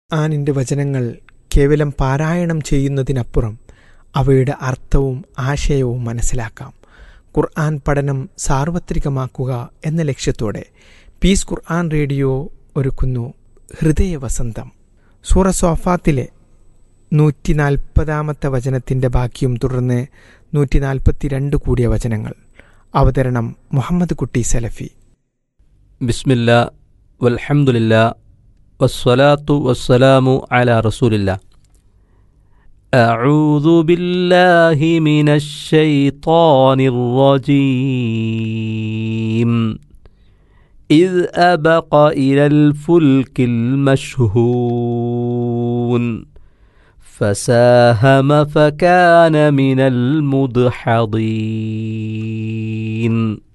ഖുർആാനിൻ്റെ വചനങ്ങൾ കേവലം പാരായണം ചെയ്യുന്നതിനപ്പുറം അവയുടെ അർത്ഥവും ആശയവും മനസ്സിലാക്കാം ഖുർആൻ പഠനം സാർവത്രികമാക്കുക എന്ന ലക്ഷ്യത്തോടെ പീസ് ഖുർആൻ റേഡിയോ ഒരുക്കുന്നു ഹൃദയവസന്തം സൂറ സോഫാത്തിലെ നൂറ്റി നാൽപ്പതാമത്തെ വചനത്തിൻ്റെ ബാക്കിയും തുടർന്ന് നൂറ്റി നാൽപ്പത്തിരണ്ട് കൂടിയ വചനങ്ങൾ അവതരണം മുഹമ്മദ് കുട്ടി സലഫി ബിസ്മില്ല വൽഹംദുലില്ല വസ്സലാത്തു വസ്സലാമു അല റസൂലില്ല أعوذ بالله من الشيطان الرجيم إذ أبق إلى الفلك المشهون فساهم فكان من المدحضين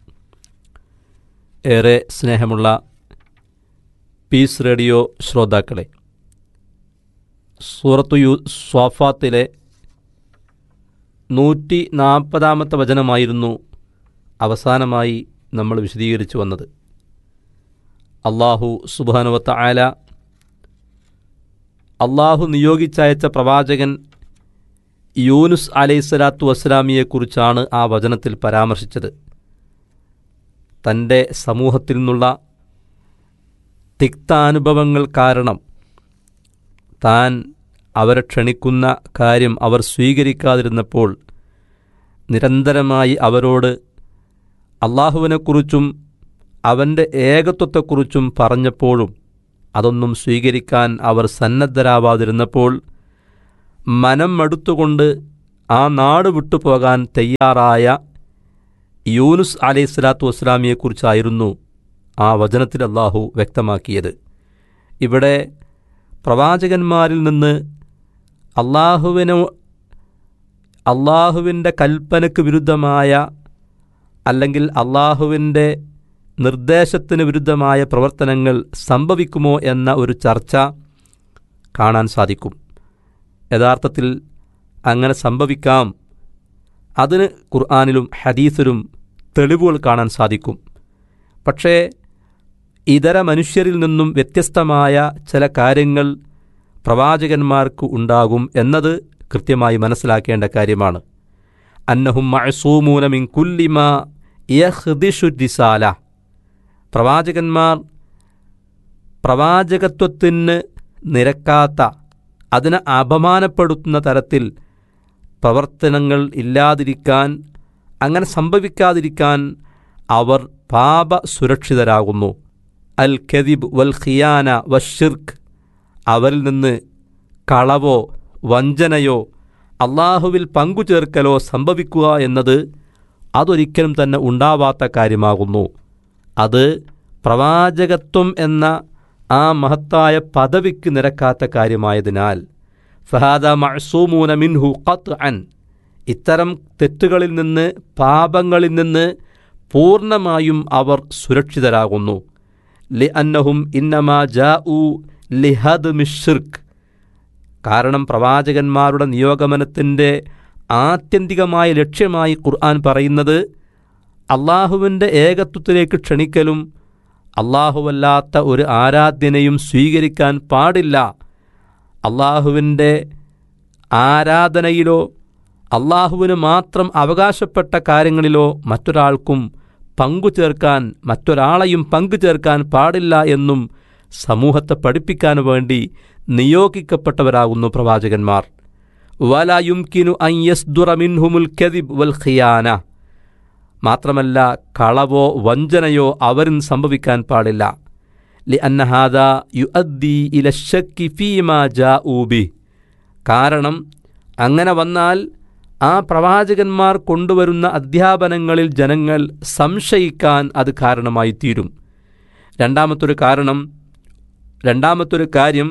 ഏറെ സ്നേഹമുള്ള പീസ് റേഡിയോ ശ്രോതാക്കളെ സൂറത്തു യു സ്വാഫാത്തിലെ നൂറ്റി നാൽപ്പതാമത്തെ വചനമായിരുന്നു അവസാനമായി നമ്മൾ വിശദീകരിച്ചു വന്നത് അള്ളാഹു സുബാനുവത്ത ആല അള്ളാഹു നിയോഗിച്ചയച്ച പ്രവാചകൻ യൂനുസ് അലൈഹിസ്സലാത്തു വസ്സലാമിയെക്കുറിച്ചാണ് ആ വചനത്തിൽ പരാമർശിച്ചത് തൻ്റെ സമൂഹത്തിൽ നിന്നുള്ള തിക്താനുഭവങ്ങൾ കാരണം താൻ അവരെ ക്ഷണിക്കുന്ന കാര്യം അവർ സ്വീകരിക്കാതിരുന്നപ്പോൾ നിരന്തരമായി അവരോട് അള്ളാഹുവിനെക്കുറിച്ചും അവൻ്റെ ഏകത്വത്തെക്കുറിച്ചും പറഞ്ഞപ്പോഴും അതൊന്നും സ്വീകരിക്കാൻ അവർ സന്നദ്ധരാവാതിരുന്നപ്പോൾ മനം മടുത്തുകൊണ്ട് ആ നാട് വിട്ടുപോകാൻ തയ്യാറായ യൂനുസ് അലൈഹി സ്വലാത്തു വസ്സലാമിയെക്കുറിച്ചായിരുന്നു ആ വചനത്തിൽ അള്ളാഹു വ്യക്തമാക്കിയത് ഇവിടെ പ്രവാചകന്മാരിൽ നിന്ന് അള്ളാഹുവിന് അള്ളാഹുവിൻ്റെ കൽപ്പനയ്ക്ക് വിരുദ്ധമായ അല്ലെങ്കിൽ അള്ളാഹുവിൻ്റെ നിർദ്ദേശത്തിന് വിരുദ്ധമായ പ്രവർത്തനങ്ങൾ സംഭവിക്കുമോ എന്ന ഒരു ചർച്ച കാണാൻ സാധിക്കും യഥാർത്ഥത്തിൽ അങ്ങനെ സംഭവിക്കാം അതിന് ഖുർആാനിലും ഹദീസിലും തെളിവുകൾ കാണാൻ സാധിക്കും പക്ഷേ ഇതര മനുഷ്യരിൽ നിന്നും വ്യത്യസ്തമായ ചില കാര്യങ്ങൾ പ്രവാചകന്മാർക്ക് ഉണ്ടാകും എന്നത് കൃത്യമായി മനസ്സിലാക്കേണ്ട കാര്യമാണ് അന്നഹും മഅസൂമൂന മിൻ കുല്ലിമ യഹ്ദിഷു റിസാല പ്രവാചകന്മാർ പ്രവാചകത്വത്തിന് നിരക്കാത്ത അതിനെ അപമാനപ്പെടുത്തുന്ന തരത്തിൽ പ്രവർത്തനങ്ങൾ ഇല്ലാതിരിക്കാൻ അങ്ങനെ സംഭവിക്കാതിരിക്കാൻ അവർ പാപ സുരക്ഷിതരാകുന്നു അൽ ഖദിബ് വൽ ഖിയാന വഷിർക്ക് അവരിൽ നിന്ന് കളവോ വഞ്ചനയോ അള്ളാഹുവിൽ പങ്കുചേർക്കലോ സംഭവിക്കുക എന്നത് അതൊരിക്കലും തന്നെ ഉണ്ടാവാത്ത കാര്യമാകുന്നു അത് പ്രവാചകത്വം എന്ന ആ മഹത്തായ പദവിക്ക് നിരക്കാത്ത കാര്യമായതിനാൽ ഫഹാദ മഅസൂമൂന മിൻഹു ഖത്ത് അൻ ഇത്തരം തെറ്റുകളിൽ നിന്ന് പാപങ്ങളിൽ നിന്ന് പൂർണ്ണമായും അവർ സുരക്ഷിതരാകുന്നു ലി അന്നഹും ഇന്നമാ ജാ ഉ ലിഹദ് മിഷിർക്ക് കാരണം പ്രവാചകന്മാരുടെ നിയോഗമനത്തിൻ്റെ ആത്യന്തികമായ ലക്ഷ്യമായി ഖുർആൻ പറയുന്നത് അള്ളാഹുവിൻ്റെ ഏകത്വത്തിലേക്ക് ക്ഷണിക്കലും അള്ളാഹുവല്ലാത്ത ഒരു ആരാധ്യനെയും സ്വീകരിക്കാൻ പാടില്ല അള്ളാഹുവിൻ്റെ ആരാധനയിലോ അള്ളാഹുവിന് മാത്രം അവകാശപ്പെട്ട കാര്യങ്ങളിലോ മറ്റൊരാൾക്കും പങ്കു ചേർക്കാൻ മറ്റൊരാളെയും പങ്കു ചേർക്കാൻ പാടില്ല എന്നും സമൂഹത്തെ പഠിപ്പിക്കാൻ വേണ്ടി നിയോഗിക്കപ്പെട്ടവരാകുന്നു പ്രവാചകന്മാർ വലായുംകിനു അയ്യസ്ദുറമിൻഹുമുൽ കദിബ് വൽ ഖിയാന മാത്രമല്ല കളവോ വഞ്ചനയോ അവരിൽ സംഭവിക്കാൻ പാടില്ല ലി അന്നഹാദ യു അദ്ദി ഇലശക്കി ഫീമാ ജാ ഊബി കാരണം അങ്ങനെ വന്നാൽ ആ പ്രവാചകന്മാർ കൊണ്ടുവരുന്ന അധ്യാപനങ്ങളിൽ ജനങ്ങൾ സംശയിക്കാൻ അത് കാരണമായി തീരും രണ്ടാമത്തൊരു കാരണം രണ്ടാമത്തൊരു കാര്യം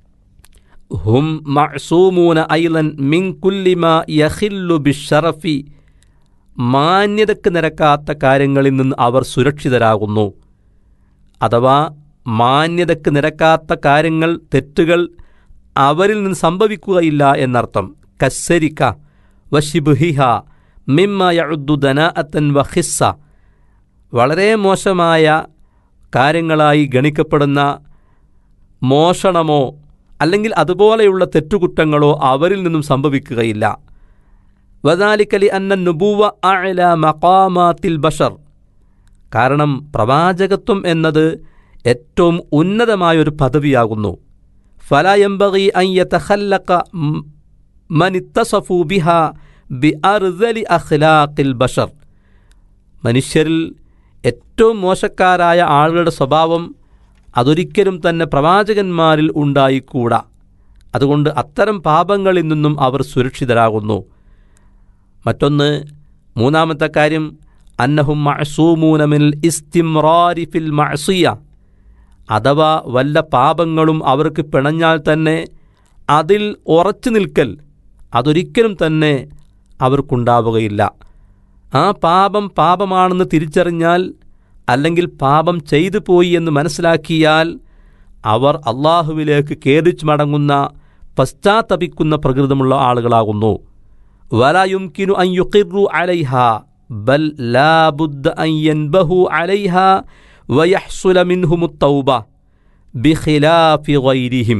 ഹും മഅസൂമൂന ഐലൻ മിൻ കുല്ലിമ യഹില്ലു ബിഷറഫി മാന്യതയ്ക്ക് നിരക്കാത്ത കാര്യങ്ങളിൽ നിന്ന് അവർ സുരക്ഷിതരാകുന്നു അഥവാ മാന്യതയ്ക്ക് നിരക്കാത്ത കാര്യങ്ങൾ തെറ്റുകൾ അവരിൽ നിന്ന് സംഭവിക്കുകയില്ല എന്നർത്ഥം കസ്സരിക്ക വഷിബുഹിഹ മിമ്മ യഉദ്ദു ദനാഅത്തൻ വഹിസ്സ വളരെ മോശമായ കാര്യങ്ങളായി ഗണിക്കപ്പെടുന്ന മോഷണമോ അല്ലെങ്കിൽ അതുപോലെയുള്ള തെറ്റുകുറ്റങ്ങളോ അവരിൽ നിന്നും സംഭവിക്കുകയില്ല വദാലിക്കലി അന്ന നുബൂവ അഅല മഖാമാത്തിൽ ബഷർ കാരണം പ്രവാചകത്വം എന്നത് ഏറ്റവും ഉന്നതമായൊരു പദവിയാകുന്നു ഫലയംബകി അയ്യത്തഹല്ലക്ക മനിത്തസഫു ബിഹ ബി അർദലി അഖ്ലാഖിൽ ബഷർ മനുഷ്യരിൽ ഏറ്റവും മോശക്കാരായ ആളുകളുടെ സ്വഭാവം അതൊരിക്കലും തന്നെ പ്രവാചകന്മാരിൽ ഉണ്ടായിക്കൂടാ അതുകൊണ്ട് അത്തരം പാപങ്ങളിൽ നിന്നും അവർ സുരക്ഷിതരാകുന്നു മറ്റൊന്ന് മൂന്നാമത്തെ കാര്യം അന്നഹും മഅസൂമൂനമിൽ ഇസ്തിംറാരി ഫിൽ മഅസിയ അഥവാ വല്ല പാപങ്ങളും അവർക്ക് പിണഞ്ഞാൽ തന്നെ അതിൽ ഉറച്ചു നിൽക്കൽ അതൊരിക്കലും തന്നെ അവർക്കുണ്ടാവുകയില്ല ആ പാപം പാപമാണെന്ന് തിരിച്ചറിഞ്ഞാൽ അല്ലെങ്കിൽ പാപം ചെയ്തു പോയി എന്ന് മനസ്സിലാക്കിയാൽ അവർ അള്ളാഹുവിലേക്ക് കേറിച്ചു മടങ്ങുന്ന പശ്ചാത്തപിക്കുന്ന പ്രകൃതമുള്ള ആളുകളാകുന്നു വലയുംകിനു അൻ യുഖിറു അലൈഹ ബൽ ലാ ബുദ്ദ അൻ യൻബഹു അലൈഹ വയഹ്സുല മിൻഹുമു തൗബ ബിഖിലാഫി ഗൈരിഹിം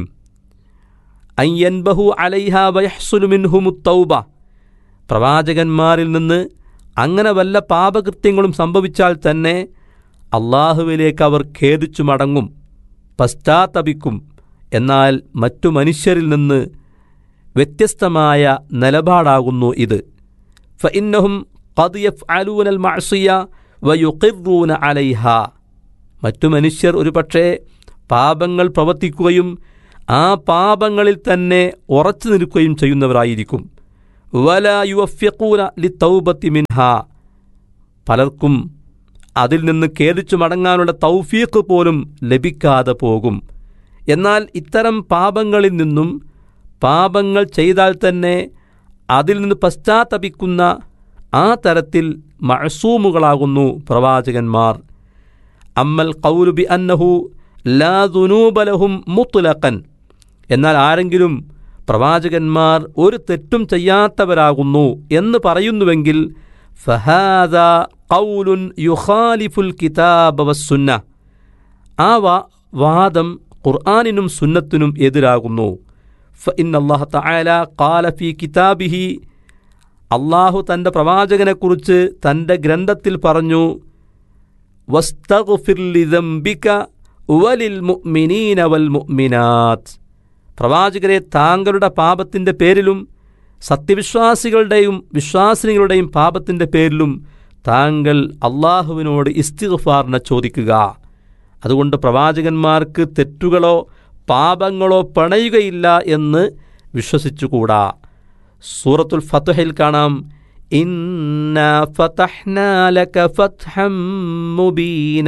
അൻ യൻബഹു അലൈഹ വയഹ്സുലു മിൻഹുമു തൗബ പ്രവാചകന്മാരിൽ നിന്ന് അങ്ങനെ വല്ല പാപകൃത്യങ്ങളും സംഭവിച്ചാൽ തന്നെ അള്ളാഹുവിലേക്ക് അവർ ഖേദിച്ചു മടങ്ങും പശ്ചാത്തപിക്കും എന്നാൽ മറ്റു മനുഷ്യരിൽ നിന്ന് വ്യത്യസ്തമായ നിലപാടാകുന്നു ഇത് ഫഇന്നഹും ഖദ് യഫ്അലൂനൽ മഅസിയ വയുഖിറൂന അലൈഹ മറ്റു മനുഷ്യർ ഒരുപക്ഷേ പാപങ്ങൾ പ്രവർത്തിക്കുകയും ആ പാപങ്ങളിൽ തന്നെ ഉറച്ചു നിൽക്കുകയും ചെയ്യുന്നവരായിരിക്കും വല യുവഫ്യക്കൂന ലി തൗബത്തി മിൻഹ പലർക്കും അതിൽ നിന്ന് ഖേദിച്ചു മടങ്ങാനുള്ള തൗഫീഖ് പോലും ലഭിക്കാതെ പോകും എന്നാൽ ഇത്തരം പാപങ്ങളിൽ നിന്നും പാപങ്ങൾ ചെയ്താൽ തന്നെ അതിൽ നിന്ന് പശ്ചാത്തപിക്കുന്ന ആ തരത്തിൽ മഴസൂമുകളാകുന്നു പ്രവാചകന്മാർ അമ്മൽ കൗലുബി അന്നഹു ലാ ദുനൂബലഹും മുത്തുലക്കൻ എന്നാൽ ആരെങ്കിലും പ്രവാചകന്മാർ ഒരു തെറ്റും ചെയ്യാത്തവരാകുന്നു എന്ന് പറയുന്നുവെങ്കിൽ ഫഹാദ കൗലുൻ യുഖാലിഫുൽ കിതാബ വസ്സുന്ന ആ വാ വാദം ഖുർആാനിനും സുന്നത്തിനും എതിരാകുന്നു ഫഇൻ അള്ളാഹു തആല ഖാല ഫീ കിതാബിഹി അള്ളാഹു തൻ്റെ പ്രവാചകനെക്കുറിച്ച് തൻ്റെ ഗ്രന്ഥത്തിൽ പറഞ്ഞു വസ്തഗ്ഫിർ ലിദംബിക വലിൽ മുഅ്മിനീന വൽ മുഅ്മിനാത്ത് പ്രവാചകരെ താങ്കളുടെ പാപത്തിൻ്റെ പേരിലും സത്യവിശ്വാസികളുടെയും വിശ്വാസിനികളുടെയും പാപത്തിൻ്റെ പേരിലും താങ്കൾ അള്ളാഹുവിനോട് ഇസ്തിഗ്ഫാറിനെ ചോദിക്കുക അതുകൊണ്ട് പ്രവാചകന്മാർക്ക് തെറ്റുകളോ പാപങ്ങളോ പണയുകയില്ല എന്ന് വിശ്വസിച്ചുകൂടാ സൂറത്തുൽ ഫത്തുഹിൽ കാണാം ഇന്ന ഫതഹ്നാ ലക ഫത്ഹം മുബീന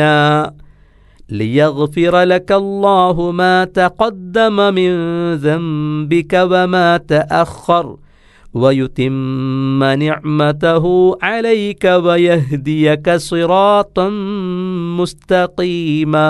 ليغفر لك الله ما تقدم من ذنبك وما تأخر ويتم نعمته عليك ويهديك صراطا مستقيما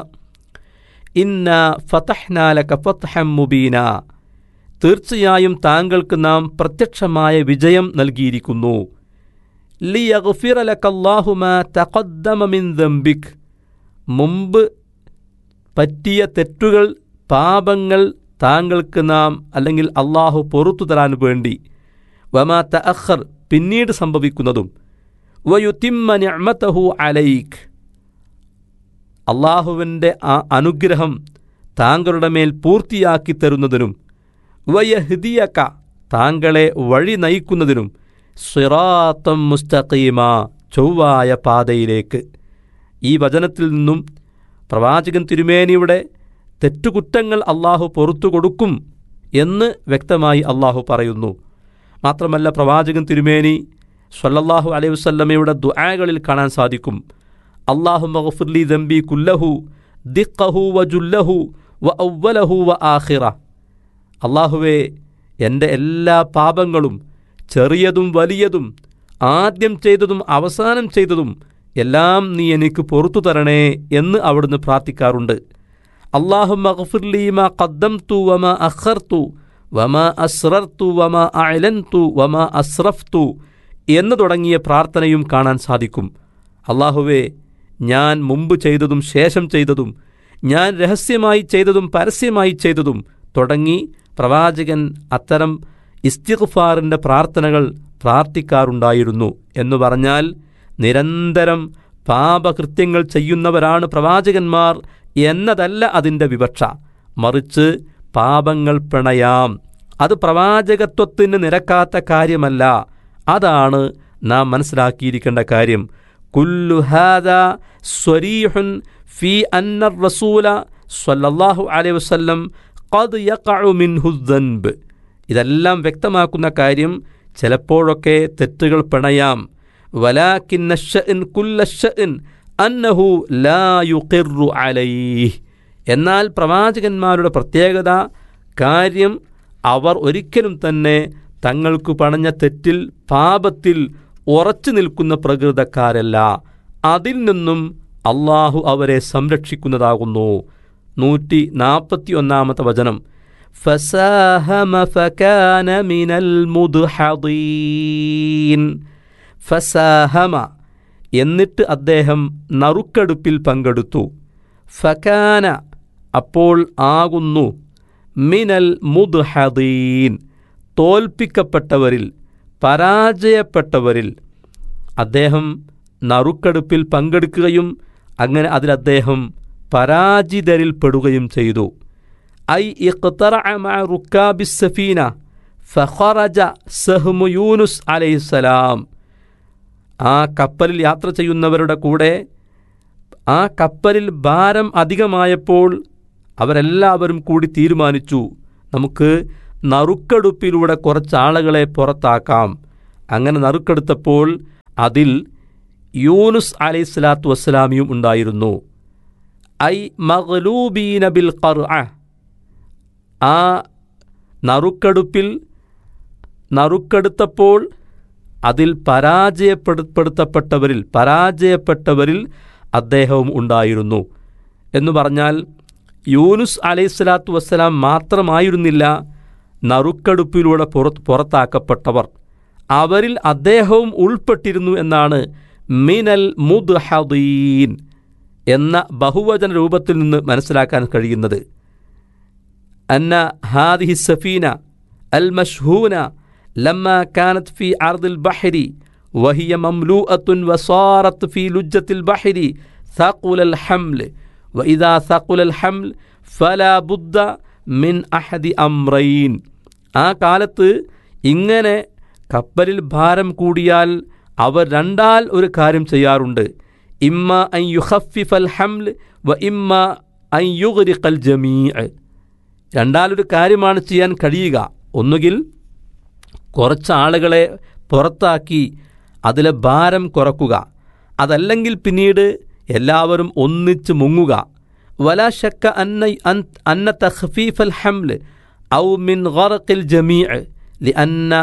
إنا فتحنا لك فتحا مبينا തീർച്ചയായും താങ്കൾക്ക് നാം പ്രത്യക്ഷമായ വിജയം നൽകിയിരിക്കുന്നു ലിയഗ്ഫിറലക്കല്ലാഹുമ തഖദ്ദമ മിൻ ദംബിക് മുമ്പ് പറ്റിയ തെറ്റുകൾ പാപങ്ങൾ താങ്കൾക്ക് നാം അല്ലെങ്കിൽ അള്ളാഹു പൊറത്തു തരാൻ വേണ്ടി വമാ തഅഖർ പിന്നീട് സംഭവിക്കുന്നതും വയുത്തിമ്മ നിഅമതഹു അലൈക് അള്ളാഹുവിൻ്റെ ആ അനുഗ്രഹം താങ്കളുടെ മേൽ പൂർത്തിയാക്കി തരുന്നതിനും വയഹ്ദിയക്ക താങ്കളെ വഴി നയിക്കുന്നതിനും സിറാത്തം മുസ്തഖീമ ചൊവ്വായ പാതയിലേക്ക് ഈ വചനത്തിൽ നിന്നും പ്രവാചകൻ തിരുമേനിയുടെ തെറ്റുകുറ്റങ്ങൾ അള്ളാഹു പൊറത്തു കൊടുക്കും എന്ന് വ്യക്തമായി അള്ളാഹു പറയുന്നു മാത്രമല്ല പ്രവാചകൻ തിരുമേനി സ്വല്ലല്ലാഹു അലൈഹി വസല്ലമയുടെ ദുആകളിൽ കാണാൻ സാധിക്കും അള്ളാഹു മഗ്ഫിർലി ദംബി കുല്ലഹു ദിഖഹു വ ജുല്ലഹു വ ഔവലഹു വ ആഖിറ അള്ളാഹുവേ എൻ്റെ എല്ലാ പാപങ്ങളും ചെറിയതും വലിയതും ആദ്യം ചെയ്തതും അവസാനം ചെയ്തതും എല്ലാം നീ എനിക്ക് പൊറത്തു തരണേ എന്ന് അവിടുന്ന് പ്രാർത്ഥിക്കാറുണ്ട് അള്ളാഹു മഗ്ഫിർലീമ ഖദ്ദം തു വമ അഖർതു വമ അസ്രർത്തു വമ അലൻതു വമ അസ്രഫ്തു എന്ന് തുടങ്ങിയ പ്രാർത്ഥനയും കാണാൻ സാധിക്കും അള്ളാഹുവേ ഞാൻ മുമ്പ് ചെയ്തതും ശേഷം ചെയ്തതും ഞാൻ രഹസ്യമായി ചെയ്തതും പരസ്യമായി ചെയ്തതും തുടങ്ങി പ്രവാചകൻ അത്തരം ഇസ്തിഗ്ഫാറിൻ്റെ പ്രാർത്ഥനകൾ പ്രാർത്ഥിക്കാറുണ്ടായിരുന്നു എന്നു പറഞ്ഞാൽ നിരന്തരം പാപകൃത്യങ്ങൾ ചെയ്യുന്നവരാണ് പ്രവാചകന്മാർ എന്നതല്ല അതിൻ്റെ വിവക്ഷ മറിച്ച് പാപങ്ങൾ പിണയാം അത് പ്രവാചകത്വത്തിന് നിരക്കാത്ത കാര്യമല്ല അതാണ് നാം മനസ്സിലാക്കിയിരിക്കേണ്ട കാര്യം കുല്ലു ഹാദ സ്വരീഹുൻ ഫി അന്ന റസൂല സ്വല്ലല്ലാഹു അലൈഹി വസല്ലം ഖദ് യഖഉ മിൻഹു ദൻബ് ഇതെല്ലാം വ്യക്തമാക്കുന്ന കാര്യം ചിലപ്പോഴൊക്കെ തെറ്റുകൾ പിണയാം വലാക്കിന്ന ഷഇൻ കുല്ല ഷഇൻ അന്നഹു ലാ യുഖിറു അലൈഹ് എന്നാൽ പ്രവാചകന്മാരുടെ പ്രത്യേകത കാര്യം അവർ ഒരിക്കലും തന്നെ തങ്ങൾക്ക് പണഞ്ഞ തെറ്റിൽ പാപത്തിൽ ഉറച്ചു നിൽക്കുന്ന പ്രകൃതക്കാരല്ല അതിൽ നിന്നും അള്ളാഹു അവരെ സംരക്ഷിക്കുന്നതാകുന്നു നൂറ്റി നാൽപ്പത്തി ഒന്നാമത്തെ വചനം فساهم فكان من المدحضين ഫസാഹമ എന്നിട്ട് അദ്ദേഹം നറുക്കെടുപ്പിൽ പങ്കെടുത്തു ഫകാന അപ്പോൾ ആകുന്നു മിനൽ മുദ്ഹദീൻ തോൽപ്പിക്കപ്പെട്ടവരിൽ പരാജയപ്പെട്ടവരിൽ അദ്ദേഹം നറുക്കെടുപ്പിൽ പങ്കെടുക്കുകയും അങ്ങനെ അതിൽ അദ്ദേഹം പരാജിതരിൽ പെടുകയും ചെയ്തു ഐ റുക്കാബിസഫീന ഫഖറജ സഹ്മു യൂനുസ് അലൈഹിസ്സലാം ആ കപ്പലിൽ യാത്ര ചെയ്യുന്നവരുടെ കൂടെ ആ കപ്പലിൽ ഭാരം അധികമായപ്പോൾ അവരെല്ലാവരും കൂടി തീരുമാനിച്ചു നമുക്ക് നറുക്കെടുപ്പിലൂടെ കുറച്ച് ആളുകളെ പുറത്താക്കാം അങ്ങനെ നറുക്കെടുത്തപ്പോൾ അതിൽ യൂനുസ് അലൈഹി സ്വലാത്തു വസ്സലാമിയും ഉണ്ടായിരുന്നു ഐ മഗ്ലൂബീന ബിൽ ഖർ ആ നറുക്കെടുപ്പിൽ നറുക്കെടുത്തപ്പോൾ അതിൽ പരാജയപ്പെടുത്തപ്പെട്ടവരിൽ പരാജയപ്പെട്ടവരിൽ അദ്ദേഹവും ഉണ്ടായിരുന്നു എന്ന് പറഞ്ഞാൽ യൂനുസ് അലൈഹി സ്വലാത്തു വസ്സലാം മാത്രമായിരുന്നില്ല നറുക്കെടുപ്പിലൂടെ പുറത്ത് പുറത്താക്കപ്പെട്ടവർ അവരിൽ അദ്ദേഹവും ഉൾപ്പെട്ടിരുന്നു എന്നാണ് മിനൽ മുദ്ഹദീൻ എന്ന ബഹുവചന രൂപത്തിൽ നിന്ന് മനസ്സിലാക്കാൻ കഴിയുന്നത് അന്ന ഹാദിഹി സഫീന അൽ മഷ്ഹൂന لما كانت في عرض البحر وهي مملوءة وصارت في لجة البحر ثقل الحمل وإذا ثقل الحمل فلا بد من أحد أمرين ആ കാലത്ത് ഇങ്ങനെ കപ്പലിൽ ഭാരം കൂടിയാൽ അവർ രണ്ടാൽ ഒരു കാര്യം ചെയ്യാറുണ്ട് ഇമ്മ അൻ യുഹഫിഫൽ ഹംൽ വ ഇമ്മ അൻ യുഗ്രിഖൽ ജമീ രണ്ടാലൊരു കാര്യമാണ് ചെയ്യാൻ കഴിയുക ഒന്നുകിൽ കുറച്ച് ആളുകളെ പുറത്താക്കി അതിലെ ഭാരം കുറക്കുക അതല്ലെങ്കിൽ പിന്നീട് എല്ലാവരും ഒന്നിച്ച് മുങ്ങുക വലാ ഷക്ക അന്ന അന്ന തഖ്ഫീഫൽ ഹംൽ ഔ മിൻ ഗറഖിൽ ജമീ ലി അന്ന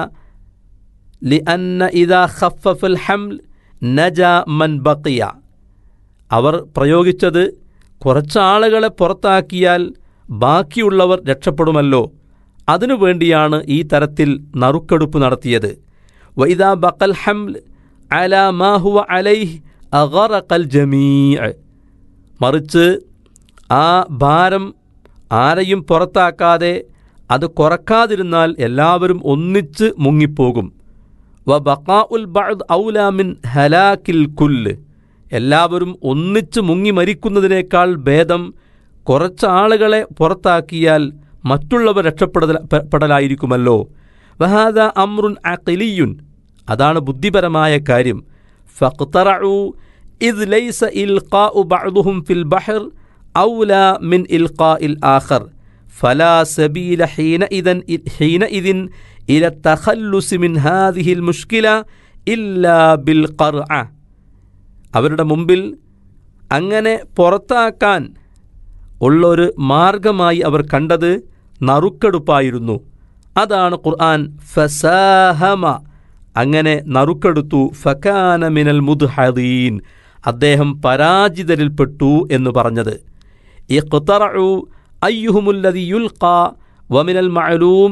ലി അന്ന ഇദാ ഖഫഫൽ ഹംൽ നജ മൻ ബക്കിയ അവർ പ്രയോഗിച്ചത് കുറച്ച് ആളുകളെ പുറത്താക്കിയാൽ ബാക്കിയുള്ളവർ രക്ഷപ്പെടുമല്ലോ അതിനു വേണ്ടിയാണ് ഈ തരത്തിൽ നറുക്കെടുപ്പ് നടത്തിയത് വൈദാ ബക്കൽ ഹംൽ അല മാഹുവ അലൈഹ് അഗറക്കൽ ജമീ മറിച്ച് ആ ഭാരം ആരെയും പുറത്താക്കാതെ അത് കുറക്കാതിരുന്നാൽ എല്ലാവരും ഒന്നിച്ച് മുങ്ങിപ്പോകും വ ബക്കാ ഉൽ ബഅദ് ഔലാമിൻ ഹലാക്കിൽ കുല്ല് എല്ലാവരും ഒന്നിച്ച് മുങ്ങി മരിക്കുന്നതിനേക്കാൾ ഭേദം കുറച്ച് ആളുകളെ പുറത്താക്കിയാൽ മറ്റുള്ളവർ രക്ഷപ്പെടലായിരിക്കുമല്ലോ വഹാദ അമ്രുൻ അഖിലിയുൻ അതാണ് ബുദ്ധിപരമായ കാര്യം ഫഖ്തറഉ ഇദ് ലൈസ ഇൽഖാഉ ബഅദുഹും ഫിൽ ബഹർ ഔല മിൻ ഇൽഖാഇൽ ആഖർ ഫലാ സബീല ഹീനഇദൻ ഹീനഇദിൻ ഇല തഖല്ലുസ് മിൻ ഹാദിഹിൽ മുഷ്കില ഇല്ലാ ബിൽ ഖർഅ അവരുടെ മുമ്പിൽ അങ്ങനെ പുറത്താക്കാൻ ഉള്ളൊരു മാർഗമായി അവർ കണ്ടത് നറുക്കെടുപ്പായിരുന്നു അതാണ് ഖുർആൻ ഫസാഹമ അങ്ങനെ നറുക്കെടുത്തു ഫക്കാന മിനൽ മുദ്ഹദീൻ അദ്ദേഹം പരാജിതരിൽപ്പെട്ടു എന്ന് പറഞ്ഞത് ഇഖ്തറഉ അയ്യുഹുമുല്ലദി യുൽഖ വമിനൽ മഅലൂം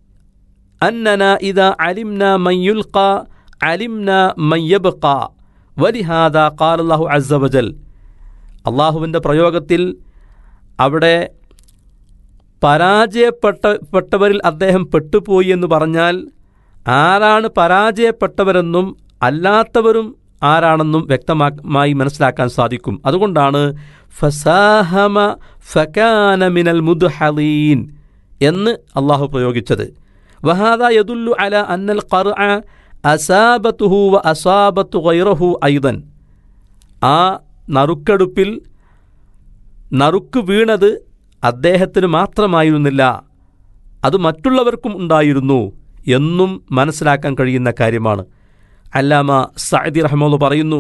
അന്നന ഇദാ അലിംന മൻ യുൽഖ അലിംന മൻ യബ്ഖ വലിഹാദ ഖാൽ അല്ലാഹു അസ്സ വജൽ അള്ളാഹുവിൻ്റെ പ്രയോഗത്തിൽ അവിടെ പരാജയപ്പെട്ടപ്പെട്ടവരിൽ അദ്ദേഹം പെട്ടുപോയി എന്ന് പറഞ്ഞാൽ ആരാണ് പരാജയപ്പെട്ടവരെന്നും അല്ലാത്തവരും ആരാണെന്നും വ്യക്തമായി മനസ്സിലാക്കാൻ സാധിക്കും അതുകൊണ്ടാണ് ഫസാഹമ ഫകാന മിനൽ മുദ്ഹലീൻ എന്ന് അള്ളാഹു പ്രയോഗിച്ചത് വഹാദ യദുല്ലു അല അന്നൽ ഖർ അസാബത്തുഹു വ അസാബത്തു ഗൈറഹു ഐദൻ ആ നറുക്കെടുപ്പിൽ നറുക്ക് വീണത് അദ്ദേഹത്തിന് മാത്രമായിരുന്നില്ല അത് മറ്റുള്ളവർക്കും ഉണ്ടായിരുന്നു എന്നും മനസ്സിലാക്കാൻ കഴിയുന്ന കാര്യമാണ് അല്ലാമ സഅദി റഹ്മുള്ള പറയുന്നു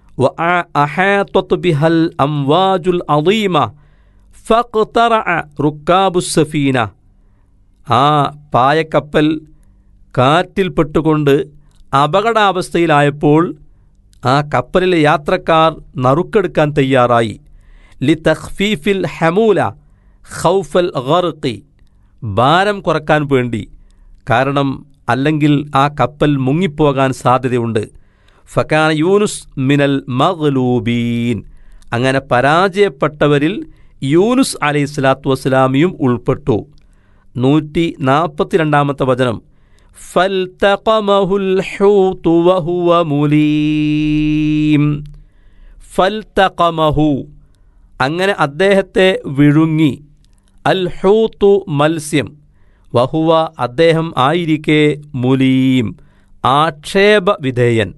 وأحاطت بها الأمواج العظيمة فاقترع ركاب السفينة ആ പായക്കപ്പൽ കാറ്റിൽപ്പെട്ടുകൊണ്ട് അപകടാവസ്ഥയിലായപ്പോൾ ആ കപ്പലിലെ യാത്രക്കാർ നറുക്കെടുക്കാൻ തയ്യാറായി ലി തഖ്ഫീഫിൽ ഹമൂല ഖൗഫൽ ഗർഖി ഭാരം കുറക്കാൻ വേണ്ടി കാരണം അല്ലെങ്കിൽ ആ കപ്പൽ മുങ്ങിപ്പോകാൻ സാധ്യതയുണ്ട് ഫക്കാന യൂനുസ് മിനൽ മഗ്ലൂബീൻ അങ്ങനെ പരാജയപ്പെട്ടവരിൽ യൂനുസ് അലൈഹി സ്വലാത്തു വസ്സലാമിയും ഉൾപ്പെട്ടു നൂറ്റി നാൽപ്പത്തിരണ്ടാമത്തെ വചനം ഫൽതഖമഹുൽ ഹൂതു വഹുവ മുലീം ഫൽതഖമഹു അങ്ങനെ അദ്ദേഹത്തെ വിഴുങ്ങി അൽ ഹൂത്തു മത്സ്യം വഹുവ അദ്ദേഹം ആയിരിക്കെ മുലീം ആക്ഷേപ വിധേയൻ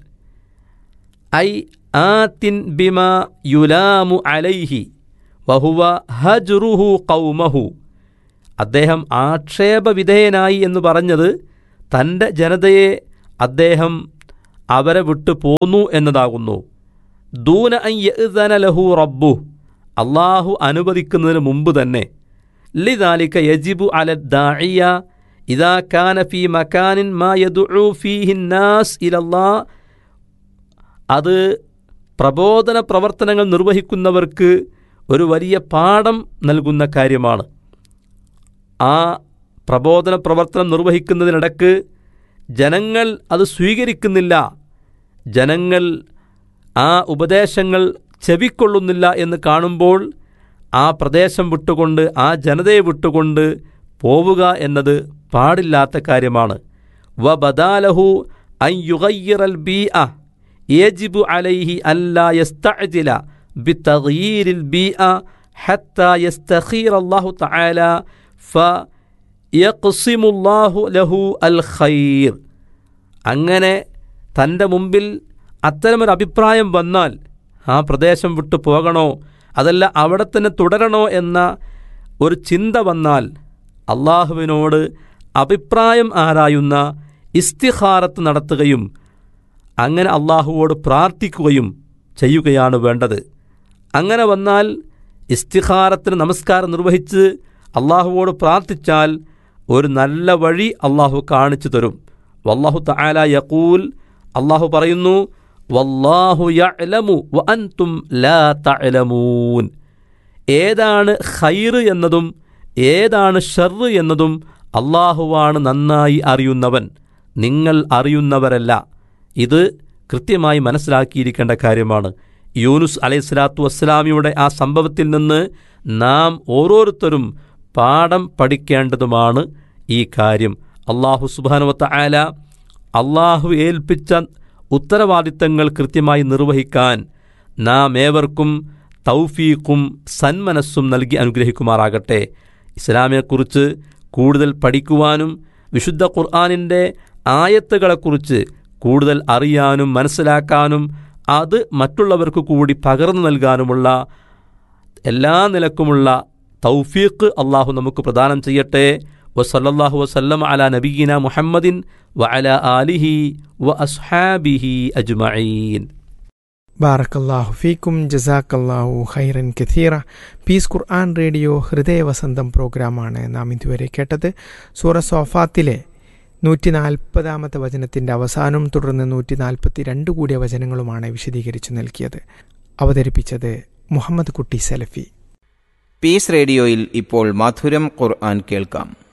ഐ ആത്തിൻ ബിമ യുലാമു അലൈഹി വഹുവ ഹജ്റുഹു കൗമഹു അദ്ദേഹം ആക്ഷേപവിധേയനായി എന്ന് പറഞ്ഞത് തൻ്റെ ജനതയെ അദ്ദേഹം അവരെ വിട്ടു പോന്നു എന്നതാകുന്നു ദൂന അൻ യഅ്ദന ലഹു റബ്ബു അള്ളാഹു അനുവദിക്കുന്നതിന് മുമ്പ് തന്നെ ലിദാലിക യജിബു അല ദാഇയ ഇദാ കാന ഫീ മക്കാനിൻ മാ യദുഉ ഫീഹി നാസ് ഇലല്ലാ അത് പ്രബോധന പ്രവർത്തനങ്ങൾ നിർവഹിക്കുന്നവർക്ക് ഒരു വലിയ പാഠം നൽകുന്ന കാര്യമാണ് ആ പ്രബോധന പ്രവർത്തനം നിർവഹിക്കുന്നതിനിടക്ക് ജനങ്ങൾ അത് സ്വീകരിക്കുന്നില്ല ജനങ്ങൾ ആ ഉപദേശങ്ങൾ ചെവിക്കൊള്ളുന്നില്ല എന്ന് കാണുമ്പോൾ ആ പ്രദേശം വിട്ടുകൊണ്ട് ആ ജനതയെ വിട്ടുകൊണ്ട് പോവുക എന്നത് പാടില്ലാത്ത കാര്യമാണ് വ ബദാലഹു അൻ യുഗയ്യറൽ ബി അ യേജിബു അലൈഹി അല്ലാ യസ്തഅജില ബിതഗ്യീരിൽ ബി അ ഹത്ത യസ്തഖീർ അല്ലാഹു തആല ഫ യഖ്സിമുല്ലാഹു ലഹു അൽ ഖൈർ അങ്ങനെ തൻ്റെ മുമ്പിൽ അത്തരമൊരു അഭിപ്രായം വന്നാൽ ആ പ്രദേശം വിട്ടു പോകണോ അതല്ല അവിടെ തന്നെ തുടരണോ എന്ന ഒരു ചിന്ത വന്നാൽ അള്ളാഹുവിനോട് അഭിപ്രായം ആരായുന്ന ഇസ്തിഹാറത്ത് നടത്തുകയും അങ്ങനെ അള്ളാഹുവോട് പ്രാർത്ഥിക്കുകയും ചെയ്യുകയാണ് വേണ്ടത് അങ്ങനെ വന്നാൽ ഇസ്തിഹാറത്തിന് നമസ്കാരം നിർവഹിച്ച് അള്ളാഹുവോട് പ്രാർത്ഥിച്ചാൽ ഒരു നല്ല വഴി അള്ളാഹു കാണിച്ചു തരും വല്ലാഹു തആല യഖൂൽ അള്ളാഹു പറയുന്നു വല്ലാഹു യഅലമു വ അൻതും ലാ തഅലമൂൻ ഏതാണ് ഖൈറ് എന്നതും ഏതാണ് ഷർറ് എന്നതും അള്ളാഹുവാണ് നന്നായി അറിയുന്നവൻ നിങ്ങൾ അറിയുന്നവരല്ല ഇത് കൃത്യമായി മനസ്സിലാക്കിയിരിക്കേണ്ട കാര്യമാണ് യൂനുസ് അലൈഹി സ്വലാത്തു വസ്സലാമിയുടെ ആ സംഭവത്തിൽ നിന്ന് നാം ഓരോരുത്തരും പാഠം പഠിക്കേണ്ടതുമാണ് ഈ കാര്യം അള്ളാഹു സുബാനുവത്ത ആല അള്ളാഹു ഏൽപ്പിച്ച ഉത്തരവാദിത്തങ്ങൾ കൃത്യമായി നിർവഹിക്കാൻ നാം ഏവർക്കും തൗഫീഖും സന്മനസ്സും നൽകി അനുഗ്രഹിക്കുമാറാകട്ടെ ഇസ്ലാമിനെക്കുറിച്ച് കൂടുതൽ പഠിക്കുവാനും വിശുദ്ധ ഖുർആാനിൻ്റെ ആയത്തുകളെക്കുറിച്ച് കൂടുതൽ അറിയാനും മനസ്സിലാക്കാനും അത് മറ്റുള്ളവർക്ക് കൂടി പകർന്നു നൽകാനുമുള്ള എല്ലാ നിലക്കുമുള്ള തൗഫീഖ് അള്ളാഹു നമുക്ക് പ്രദാനം ചെയ്യട്ടെ വസല്ലാഹു വസല്ലം അല നബീന മുഹമ്മദിൻ വ അല ആലിഹി വ അസ്ഹാബിഹി അജ്മഈൻ ബാറക്കല്ലാഹു ഫീക്കും ജസാക്കല്ലാഹു ഖൈറൻ കഥീറ പീസ് ഖുർആൻ റേഡിയോ ഹൃദയവസന്തം പ്രോഗ്രാമാണ് നാം ഇതുവരെ കേട്ടത് സൂറ സോഫാത്തിലെ നൂറ്റി നാൽപ്പതാമത്തെ വചനത്തിൻ്റെ അവസാനവും തുടർന്ന് നൂറ്റി നാൽപ്പത്തി രണ്ട് കൂടിയ വചനങ്ങളുമാണ് വിശദീകരിച്ചു നൽകിയത് അവതരിപ്പിച്ചത് മുഹമ്മദ് കുട്ടി സലഫി പീസ് റേഡിയോയിൽ ഇപ്പോൾ മധുരം ഖുർആൻ കേൾക്കാം